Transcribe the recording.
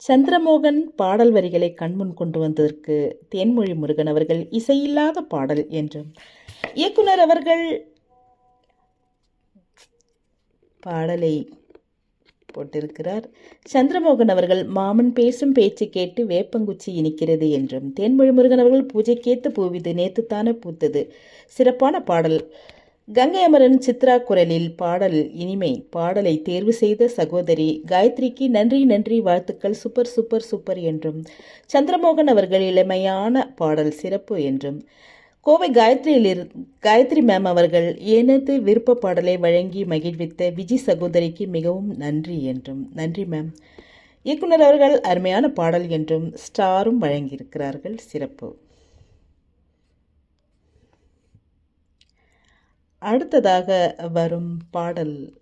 சந்திரமோகன் பாடல் வரிகளை கண்முன் கொண்டு வந்ததற்கு தேன்மொழி முருகன் அவர்கள் இசையில்லாத பாடல் என்றும் இயக்குனர் அவர்கள் பாடலை போட்டிருக்கிறார் சந்திரமோகன் அவர்கள் மாமன் பேசும் பேச்சு கேட்டு வேப்பங்குச்சி இனிக்கிறது என்றும் தேன்மொழி முருகன் அவர்கள் பூஜைக்கேத்த பூவிது நேத்துத்தானே பூத்தது சிறப்பான பாடல் கங்கை அமரன் சித்ரா குரலில் பாடல் இனிமை பாடலை தேர்வு செய்த சகோதரி காயத்ரிக்கு நன்றி நன்றி வாழ்த்துக்கள் சூப்பர் சூப்பர் சூப்பர் என்றும் சந்திரமோகன் அவர்கள் இளமையான பாடல் சிறப்பு என்றும் கோவை காயத்ரியிலிரு காயத்ரி மேம் அவர்கள் எனது விருப்ப பாடலை வழங்கி மகிழ்வித்த விஜி சகோதரிக்கு மிகவும் நன்றி என்றும் நன்றி மேம் இயக்குனர் அவர்கள் அருமையான பாடல் என்றும் ஸ்டாரும் வழங்கியிருக்கிறார்கள் சிறப்பு அடுத்ததாக வரும் பாடல்